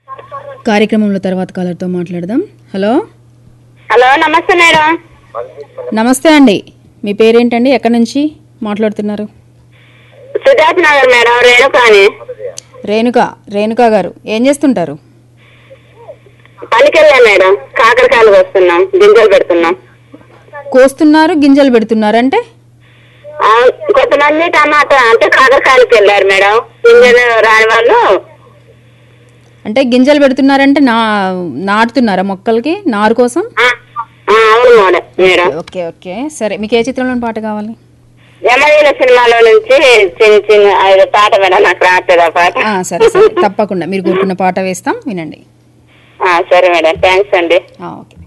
కార్యక్రమంలో తర్వాత కాలర్తో మాట్లాడదాం హలో హలో నమస్తే మేడం నమస్తే అండి మీ పేరేంటండి ఎక్కడి నుంచి మాట్లాడుతున్నారు సుజాత్ నగర్ మేడం రేణుకాని రేణుక రేణుక గారు ఏం చేస్తుంటారు పనికి వెళ్ళా మేడం కాకరకాయలు వస్తున్నాం గింజలు పెడుతున్నాం కోస్తున్నారు గింజలు పెడుతున్నారు అంటే ఆ, కొంతమంది టమాటా అంటే కాకరకాయలకి వెళ్ళారు మేడం గింజలు రాని వాళ్ళు అంటే గింజలు పెడుతున్నారంటే నా నాటుతున్నారా మొక్కలకి నారు కోసం ఆ, ఆ, అవును మేడం మేడం ఓకే ఓకే సరే మీకు ఏ చిత్రంలోని పాట కావాలి యమవీల సినిమాలో నుంచి చిన్న చిన్న అది పాట మేడం నాకు రావట్లేదు ఆ పాట ఆ, సరే సరే తప్పకుండా మీరు కోరుకున్న పాట వేస్తాం వినండి ఆ, సరే మేడం థ్యాంక్స్ అండి ఆ, ఓకే